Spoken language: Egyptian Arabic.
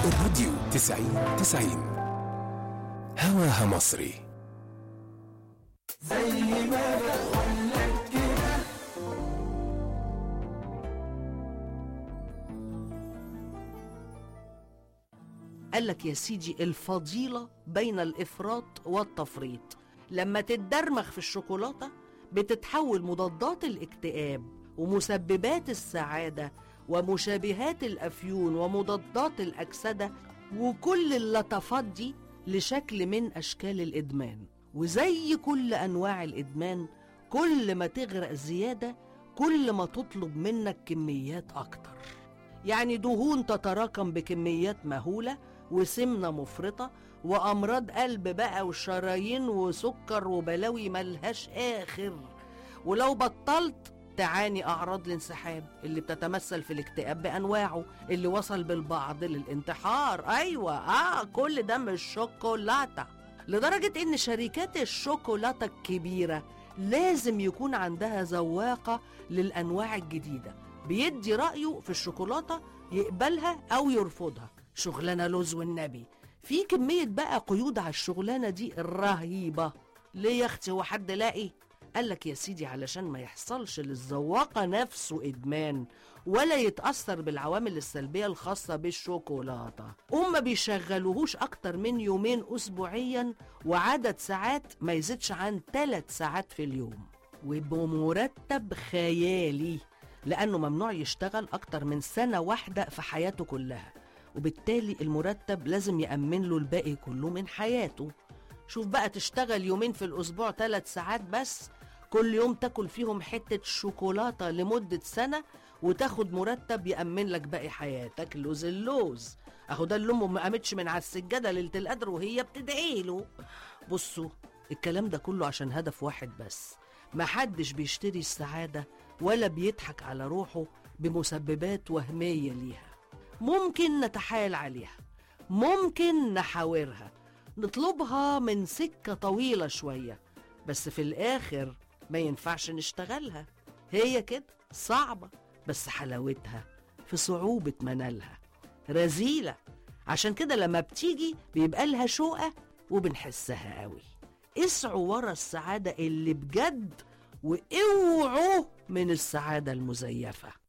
الراديو تسعين تسعين هواها مصري قال لك يا سيدي الفضيلة بين الإفراط والتفريط لما تتدرمغ في الشوكولاتة بتتحول مضادات الاكتئاب ومسببات السعادة ومشابهات الأفيون ومضادات الأكسدة وكل اللطفات دي لشكل من أشكال الإدمان وزي كل أنواع الإدمان كل ما تغرق زيادة كل ما تطلب منك كميات أكتر يعني دهون تتراكم بكميات مهولة وسمنة مفرطة وأمراض قلب بقى وشرايين وسكر وبلاوي ملهاش آخر ولو بطلت تعاني أعراض الانسحاب اللي بتتمثل في الاكتئاب بأنواعه اللي وصل بالبعض للانتحار أيوة آه كل ده مش شوكولاتة لدرجة إن شركات الشوكولاتة الكبيرة لازم يكون عندها ذواقة للأنواع الجديدة بيدي رأيه في الشوكولاتة يقبلها أو يرفضها شغلانة لوز والنبي في كمية بقى قيود على الشغلانة دي رهيبة ليه يا اختي هو حد لاقي قالك يا سيدي علشان ما يحصلش للذواقة نفسه إدمان ولا يتأثر بالعوامل السلبية الخاصة بالشوكولاتة وما بيشغلوهوش أكتر من يومين أسبوعيا وعدد ساعات ما يزيدش عن ثلاث ساعات في اليوم وبمرتب خيالي لأنه ممنوع يشتغل أكتر من سنة واحدة في حياته كلها وبالتالي المرتب لازم يأمن له الباقي كله من حياته شوف بقى تشتغل يومين في الأسبوع ثلاث ساعات بس كل يوم تاكل فيهم حتة شوكولاتة لمدة سنة وتاخد مرتب يأمن لك باقي حياتك لوز اللوز اهو ده اللي امه ما قامتش من على السجادة ليلة القدر وهي بتدعي له بصوا الكلام ده كله عشان هدف واحد بس محدش بيشتري السعادة ولا بيضحك على روحه بمسببات وهمية ليها ممكن نتحايل عليها ممكن نحاورها نطلبها من سكة طويلة شوية بس في الآخر ما ينفعش نشتغلها هي كده صعبة بس حلاوتها في صعوبة منالها رزيلة عشان كده لما بتيجي بيبقى لها شوقة وبنحسها قوي اسعوا ورا السعادة اللي بجد واوعوا من السعادة المزيفة